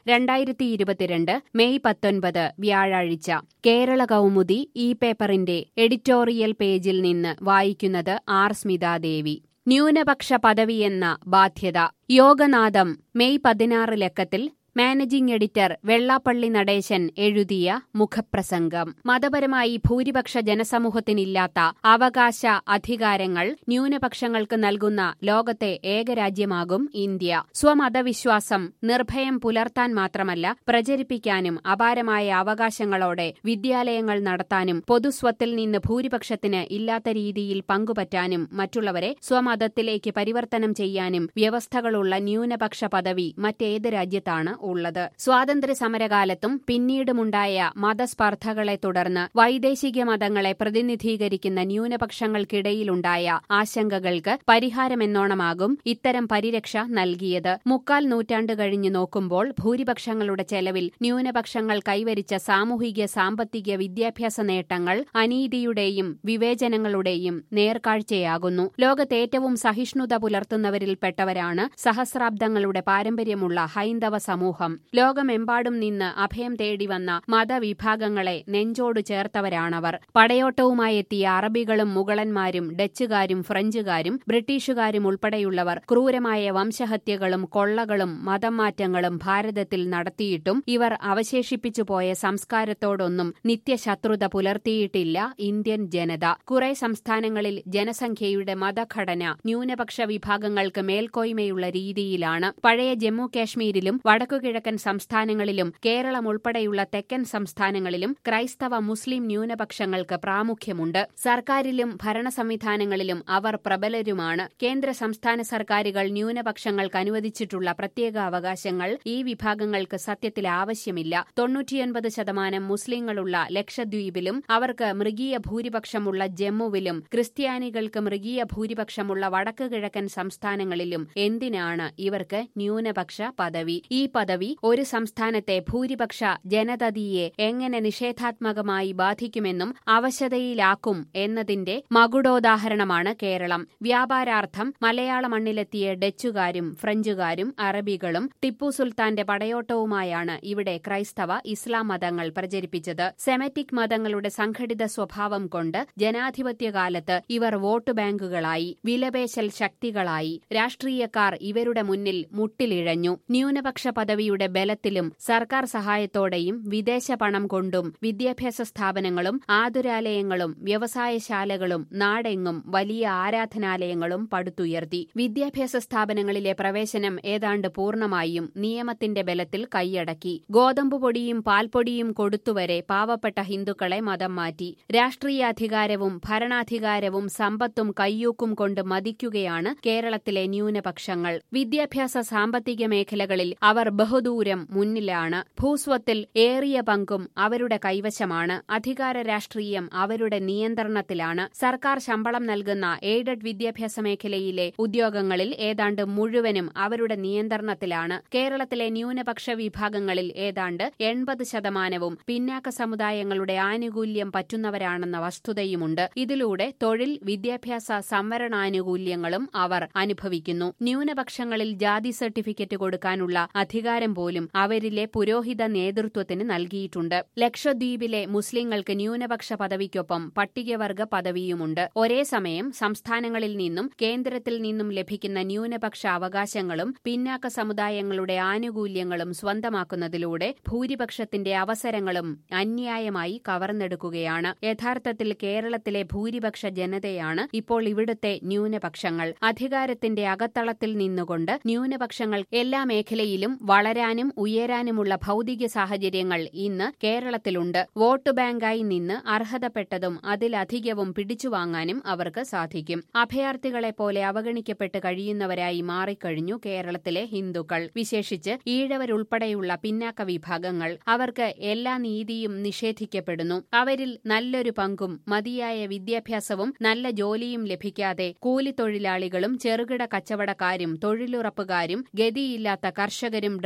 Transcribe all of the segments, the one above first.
രണ്ടായിരത്തി ഇരുപത്തിരണ്ട് മെയ് പത്തൊൻപത് വ്യാഴാഴ്ച കേരള കൗമുദി ഈ പേപ്പറിന്റെ എഡിറ്റോറിയൽ പേജിൽ നിന്ന് വായിക്കുന്നത് ആർ സ്മിതാദേവി ന്യൂനപക്ഷ പദവിയെന്ന ബാധ്യത യോഗനാഥം മെയ് പതിനാറ് ലക്കത്തിൽ മാനേജിംഗ് എഡിറ്റർ വെള്ളാപ്പള്ളി നടേശൻ എഴുതിയ മുഖപ്രസംഗം മതപരമായി ഭൂരിപക്ഷ ജനസമൂഹത്തിനില്ലാത്ത അവകാശ അധികാരങ്ങൾ ന്യൂനപക്ഷങ്ങൾക്ക് നൽകുന്ന ലോകത്തെ ഏകരാജ്യമാകും ഇന്ത്യ സ്വമതവിശ്വാസം നിർഭയം പുലർത്താൻ മാത്രമല്ല പ്രചരിപ്പിക്കാനും അപാരമായ അവകാശങ്ങളോടെ വിദ്യാലയങ്ങൾ നടത്താനും പൊതുസ്വത്തിൽ നിന്ന് ഭൂരിപക്ഷത്തിന് ഇല്ലാത്ത രീതിയിൽ പങ്കുപറ്റാനും മറ്റുള്ളവരെ സ്വമതത്തിലേക്ക് പരിവർത്തനം ചെയ്യാനും വ്യവസ്ഥകളുള്ള ന്യൂനപക്ഷ പദവി മറ്റേത് രാജ്യത്താണ് ഉള്ളത് സ്വാതന്ത്ര്യ സമരകാലത്തും പിന്നീടുമുണ്ടായ മതസ്പർദ്ധകളെ തുടർന്ന് വൈദേശിക മതങ്ങളെ പ്രതിനിധീകരിക്കുന്ന ന്യൂനപക്ഷങ്ങൾക്കിടയിലുണ്ടായ ആശങ്കകൾക്ക് പരിഹാരമെന്നോണമാകും ഇത്തരം പരിരക്ഷ നൽകിയത് മുക്കാൽ നൂറ്റാണ്ട് കഴിഞ്ഞു നോക്കുമ്പോൾ ഭൂരിപക്ഷങ്ങളുടെ ചെലവിൽ ന്യൂനപക്ഷങ്ങൾ കൈവരിച്ച സാമൂഹിക സാമ്പത്തിക വിദ്യാഭ്യാസ നേട്ടങ്ങൾ അനീതിയുടെയും വിവേചനങ്ങളുടെയും നേർക്കാഴ്ചയാകുന്നു ലോകത്തേറ്റവും സഹിഷ്ണുത പുലർത്തുന്നവരിൽപ്പെട്ടവരാണ് സഹസ്രാബ്ദങ്ങളുടെ പാരമ്പര്യമുള്ള ഹൈന്ദവ സമൂഹം ലോകമെമ്പാടും നിന്ന് അഭയം തേടി വന്ന മതവിഭാഗങ്ങളെ നെഞ്ചോട് ചേർത്തവരാണവർ പടയോട്ടവുമായി എത്തിയ അറബികളും മുഗളന്മാരും ഡച്ചുകാരും ഫ്രഞ്ചുകാരും ബ്രിട്ടീഷുകാരും ഉൾപ്പെടെയുള്ളവർ ക്രൂരമായ വംശഹത്യകളും കൊള്ളകളും മതം മാറ്റങ്ങളും ഭാരതത്തിൽ നടത്തിയിട്ടും ഇവർ അവശേഷിപ്പിച്ചു പോയ സംസ്കാരത്തോടൊന്നും നിത്യശത്രുത പുലർത്തിയിട്ടില്ല ഇന്ത്യൻ ജനത കുറെ സംസ്ഥാനങ്ങളിൽ ജനസംഖ്യയുടെ മതഘടന ന്യൂനപക്ഷ വിഭാഗങ്ങൾക്ക് മേൽക്കോയ്മയുള്ള രീതിയിലാണ് പഴയ ജമ്മു കാശ്മീരിലും വടക്കുകിഴക്കൻ സംസ്ഥാനങ്ങളിലും കേരളം ഉൾപ്പെടെയുള്ള തെക്കൻ സംസ്ഥാനങ്ങളിലും ക്രൈസ്തവ മുസ്ലിം ന്യൂനപക്ഷങ്ങൾക്ക് പ്രാമുഖ്യമുണ്ട് സർക്കാരിലും ഭരണ സംവിധാനങ്ങളിലും അവർ പ്രബലരുമാണ് കേന്ദ്ര സംസ്ഥാന സർക്കാരുകൾ ന്യൂനപക്ഷങ്ങൾക്ക് അനുവദിച്ചിട്ടുള്ള പ്രത്യേക അവകാശങ്ങൾ ഈ വിഭാഗങ്ങൾക്ക് സത്യത്തിൽ ആവശ്യമില്ല തൊണ്ണൂറ്റിയൊൻപത് ശതമാനം മുസ്ലിങ്ങളുള്ള ലക്ഷദ്വീപിലും അവർക്ക് മൃഗീയ ഭൂരിപക്ഷമുള്ള ജമ്മുവിലും ക്രിസ്ത്യാനികൾക്ക് മൃഗീയ ഭൂരിപക്ഷമുള്ള വടക്ക് കിഴക്കൻ സംസ്ഥാനങ്ങളിലും എന്തിനാണ് ഇവർക്ക് ന്യൂനപക്ഷ പദവി ഈ പദവി ഒരു സംസ്ഥാനത്തെ ഭൂരിപക്ഷ ജനതതിയെ എങ്ങനെ നിഷേധാത്മകമായി ബാധിക്കുമെന്നും അവശതയിലാക്കും എന്നതിന്റെ മകുടോദാഹരണമാണ് കേരളം വ്യാപാരാർത്ഥം മലയാള മണ്ണിലെത്തിയ ഡച്ചുകാരും ഫ്രഞ്ചുകാരും അറബികളും ടിപ്പു സുൽത്താന്റെ പടയോട്ടവുമായാണ് ഇവിടെ ക്രൈസ്തവ ഇസ്ലാം മതങ്ങൾ പ്രചരിപ്പിച്ചത് സെമറ്റിക് മതങ്ങളുടെ സംഘടിത സ്വഭാവം കൊണ്ട് ജനാധിപത്യകാലത്ത് ഇവർ വോട്ട് ബാങ്കുകളായി വിലപേശൽ ശക്തികളായി രാഷ്ട്രീയക്കാർ ഇവരുടെ മുന്നിൽ മുട്ടിലിഴഞ്ഞു ന്യൂനപക്ഷ പദവിയുടെ ബലത്തിലും സർക്കാർ സഹായത്തോടെയും വിദേശ പണം കൊണ്ടും വിദ്യാഭ്യാസ സ്ഥാപനങ്ങളും ആതുരാലയങ്ങളും വ്യവസായശാലകളും നാടെങ്ങും വലിയ ആരാധനാലയങ്ങളും പടുത്തുയർത്തി വിദ്യാഭ്യാസ സ്ഥാപനങ്ങളിലെ പ്രവേശനം ഏതാണ്ട് പൂർണ്ണമായും നിയമത്തിന്റെ ബലത്തിൽ കൈയടക്കി ഗോതമ്പ് പൊടിയും പാൽപ്പൊടിയും കൊടുത്തുവരെ പാവപ്പെട്ട ഹിന്ദുക്കളെ മതം മാറ്റി രാഷ്ട്രീയാധികാരവും ഭരണാധികാരവും സമ്പത്തും കയ്യൂക്കും കൊണ്ട് മതിക്കുകയാണ് കേരളത്തിലെ ന്യൂനപക്ഷങ്ങൾ വിദ്യാഭ്യാസ സാമ്പത്തിക മേഖലകളിൽ അവർ ബഹുദൂരം മുന്നിലാണ് ഭൂസ്വത്തിൽ ഏറിയ പങ്കും അവരുടെ കൈവശമാണ് അധികാര രാഷ്ട്രീയം അവരുടെ നിയന്ത്രണത്തിലാണ് സർക്കാർ ശമ്പളം നൽകുന്ന എയ്ഡഡ് വിദ്യാഭ്യാസ മേഖലയിലെ ഉദ്യോഗങ്ങളിൽ ഏതാണ്ട് മുഴുവനും അവരുടെ നിയന്ത്രണത്തിലാണ് കേരളത്തിലെ ന്യൂനപക്ഷ വിഭാഗങ്ങളിൽ ഏതാണ്ട് എൺപത് ശതമാനവും പിന്നാക്ക സമുദായങ്ങളുടെ ആനുകൂല്യം പറ്റുന്നവരാണെന്ന വസ്തുതയുമുണ്ട് ഇതിലൂടെ തൊഴിൽ വിദ്യാഭ്യാസ സംവരണാനുകൂല്യങ്ങളും അവർ അനുഭവിക്കുന്നു ന്യൂനപക്ഷങ്ങളിൽ ജാതി സർട്ടിഫിക്കറ്റ് കൊടുക്കാനുള്ള അധികാരം പോലും അവരിലെ പുരോഹിത നേതൃത്വത്തിന് നൽകിയിട്ടുണ്ട് ലക്ഷദ്വീപിലെ മുസ്ലിങ്ങൾക്ക് ന്യൂനപക്ഷ പദവിക്കൊപ്പം പട്ടികവർഗ പദവിയുമുണ്ട് ഒരേ സമയം സംസ്ഥാനങ്ങളിൽ നിന്നും കേന്ദ്രത്തിൽ നിന്നും ലഭിക്കുന്ന ന്യൂനപക്ഷ അവകാശങ്ങളും പിന്നാക്ക സമുദായങ്ങളുടെ ആനുകൂല്യങ്ങളും സ്വന്തമാക്കുന്നതിലൂടെ ഭൂരിപക്ഷത്തിന്റെ അവസരങ്ങളും അന്യായമായി കവർന്നെടുക്കുകയാണ് യഥാർത്ഥത്തിൽ കേരളത്തിലെ ഭൂരിപക്ഷ ജനതയാണ് ഇപ്പോൾ ഇവിടുത്തെ ന്യൂനപക്ഷങ്ങൾ അധികാരത്തിന്റെ അകത്തളത്തിൽ നിന്നുകൊണ്ട് ന്യൂനപക്ഷങ്ങൾ എല്ലാ മേഖലയിലും വളരാനും ഉയരാനുമുള്ള ഭൗതിക സാഹചര്യങ്ങൾ ഇന്ന് കേരളത്തിലുണ്ട് വോട്ട് ബാങ്കായി നിന്ന് അർഹതപ്പെട്ടതും അതിലധികവും പിടിച്ചുവാങ്ങാനും അവർക്ക് സാധിക്കും അഭയാർത്ഥികളെ പോലെ അവഗണിക്കപ്പെട്ട് കഴിയുന്നവരായി മാറിക്കഴിഞ്ഞു കേരളത്തിലെ ഹിന്ദുക്കൾ വിശേഷിച്ച് ഈഴവരുൾപ്പെടെയുള്ള പിന്നാക്ക വിഭാഗങ്ങൾ അവർക്ക് എല്ലാ നീതിയും നിഷേധിക്കപ്പെടുന്നു അവരിൽ നല്ലൊരു പങ്കും മതിയായ വിദ്യാഭ്യാസവും നല്ല ജോലിയും ലഭിക്കാതെ കൂലിത്തൊഴിലാളികളും ചെറുകിട കച്ചവടക്കാരും തൊഴിലുറപ്പുകാരും ഗതിയില്ലാത്ത കർഷകരും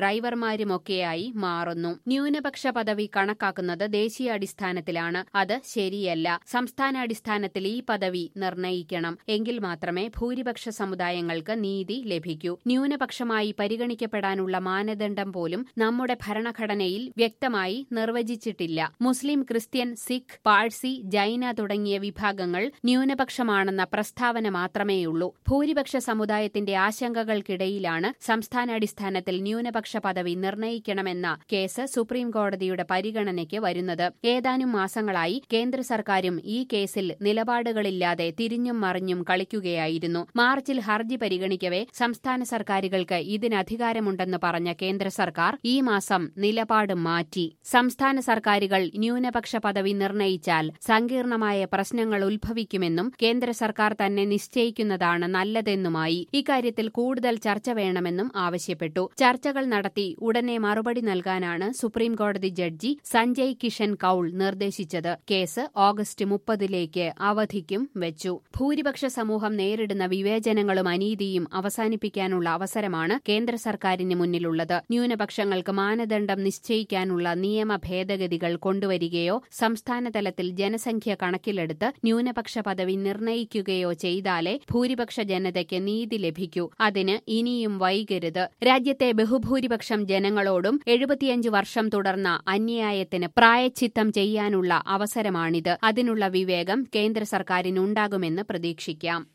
ഡ്രൈവർമാരുമൊക്കെയായി മാറുന്നു ന്യൂനപക്ഷ പദവി കണക്കാക്കുന്നത് ദേശീയാടിസ്ഥാനത്തിലാണ് അത് ശരിയല്ല സംസ്ഥാനാടിസ്ഥാനത്തിൽ ഈ പദവി നിർണയിക്കണം എങ്കിൽ മാത്രമേ ഭൂരിപക്ഷ സമുദായങ്ങൾക്ക് നീതി ലഭിക്കൂ ന്യൂനപക്ഷമായി പരിഗണിക്കപ്പെടാനുള്ള മാനദണ്ഡം പോലും നമ്മുടെ ഭരണഘടനയിൽ വ്യക്തമായി നിർവചിച്ചിട്ടില്ല മുസ്ലിം ക്രിസ്ത്യൻ സിഖ് പാഴ്സി ജൈന തുടങ്ങിയ വിഭാഗങ്ങൾ ന്യൂനപക്ഷമാണെന്ന പ്രസ്താവന മാത്രമേയുള്ളൂ ഭൂരിപക്ഷ സമുദായത്തിന്റെ ആശങ്കകൾക്കിടയിലാണ് സംസ്ഥാനാടിസ്ഥാനത്തിൽ ന്യൂനപക്ഷ പദവി നിർണയിക്കണമെന്ന കേസ് സുപ്രീം കോടതിയുടെ പരിഗണനയ്ക്ക് വരുന്നത് ഏതാനും മാസങ്ങളായി കേന്ദ്ര സർക്കാരും ഈ കേസിൽ നിലപാടുകളില്ലാതെ തിരിഞ്ഞും മറിഞ്ഞും കളിക്കുകയായിരുന്നു മാർച്ചിൽ ഹർജി പരിഗണിക്കവെ സംസ്ഥാന സർക്കാരുകൾക്ക് ഇതിന് അധികാരമുണ്ടെന്ന് പറഞ്ഞ കേന്ദ്ര സർക്കാർ ഈ മാസം നിലപാട് മാറ്റി സംസ്ഥാന സർക്കാരുകൾ ന്യൂനപക്ഷ പദവി നിർണയിച്ചാൽ സങ്കീർണമായ പ്രശ്നങ്ങൾ ഉത്ഭവിക്കുമെന്നും കേന്ദ്ര സർക്കാർ തന്നെ നിശ്ചയിക്കുന്നതാണ് നല്ലതെന്നുമായി ഇക്കാര്യത്തിൽ കൂടുതൽ ചർച്ച വേണമെന്നും ആവശ്യപ്പെട്ടു ചർച്ചകൾ നടത്തി ഉടനെ മറുപടി നൽകാനാണ് സുപ്രീം കോടതി ജഡ്ജി സഞ്ജയ് കിഷൻ കൌൾ നിർദ്ദേശിച്ചത് കേസ് ഓഗസ്റ്റ് മുപ്പതിലേക്ക് അവധിക്കും വെച്ചു ഭൂരിപക്ഷ സമൂഹം നേരിടുന്ന വിവേചനങ്ങളും അനീതിയും അവസാനിപ്പിക്കാനുള്ള അവസരമാണ് കേന്ദ്ര സർക്കാരിന് മുന്നിലുള്ളത് ന്യൂനപക്ഷങ്ങൾക്ക് മാനദണ്ഡം നിശ്ചയിക്കാനുള്ള നിയമ ഭേദഗതികൾ കൊണ്ടുവരികയോ സംസ്ഥാന തലത്തിൽ ജനസംഖ്യ കണക്കിലെടുത്ത് ന്യൂനപക്ഷ പദവി നിർണയിക്കുകയോ ചെയ്താലേ ഭൂരിപക്ഷ ജനതയ്ക്ക് നീതി ലഭിക്കൂ അതിന് ഇനിയും വൈകരുത് രാജ്യത്തെ ബഹുഭൂരിപക്ഷം ജനങ്ങളോടും എഴുപത്തിയഞ്ച് വർഷം തുടർന്ന അന്യായത്തിന് പ്രായച്ചിത്തം ചെയ്യാനുള്ള അവസരമാണിത് അതിനുള്ള വിവേകം കേന്ദ്ര സർക്കാരിനുണ്ടാകുമെന്ന് പ്രതീക്ഷിക്കാം